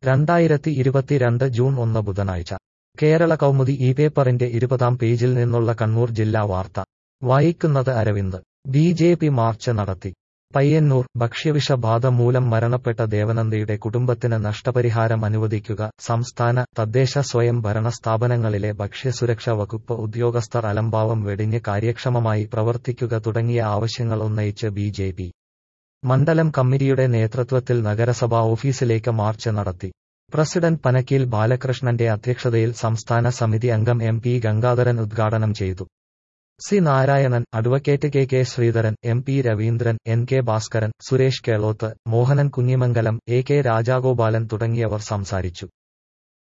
രണ്ടായിരത്തി ഇരുപത്തിരണ്ട് ജൂൺ ഒന്ന് ബുധനാഴ്ച കേരള കൗമുദി ഈ പേപ്പറിന്റെ ഇരുപതാം പേജിൽ നിന്നുള്ള കണ്ണൂർ ജില്ലാ വാർത്ത വായിക്കുന്നത് Aravind B J P march നടത്തി പയ്യന്നൂർ ഭക്ഷ്യവിഷബാധ മൂലം മരണപ്പെട്ട ദേവനന്ദയുടെ കുടുംബത്തിന് നഷ്ടപരിഹാരം അനുവദിക്കുക സംസ്ഥാന തദ്ദേശ സ്വയം ഭരണ സ്ഥാപനങ്ങളിലെ ഭക്ഷ്യസുരക്ഷാ വകുപ്പ് ഉദ്യോഗസ്ഥർ അലംഭാവം വെടിഞ്ഞ് കാര്യക്ഷമമായി പ്രവർത്തിക്കുക തുടങ്ങിയ ആവശ്യങ്ങൾ ഉന്നയിച്ച് ബി ജെ പി മണ്ഡലം കമ്മിറ്റിയുടെ നേതൃത്വത്തിൽ നഗരസഭാ ഓഫീസിലേക്ക് മാർച്ച് നടത്തി പ്രസിഡന്റ് പനക്കീൽ ബാലകൃഷ്ണന്റെ അധ്യക്ഷതയിൽ സംസ്ഥാന സമിതി അംഗം എം പി ഗംഗാധരൻ ഉദ്ഘാടനം ചെയ്തു C Narayanan advocate K K Sreedharan M P Raveendran N K Bhaskaran Suresh Kelothu Mohanan Kunhimangalam A K Rajagopalan തുടങ്ങിയവർ സംസാരിച്ചു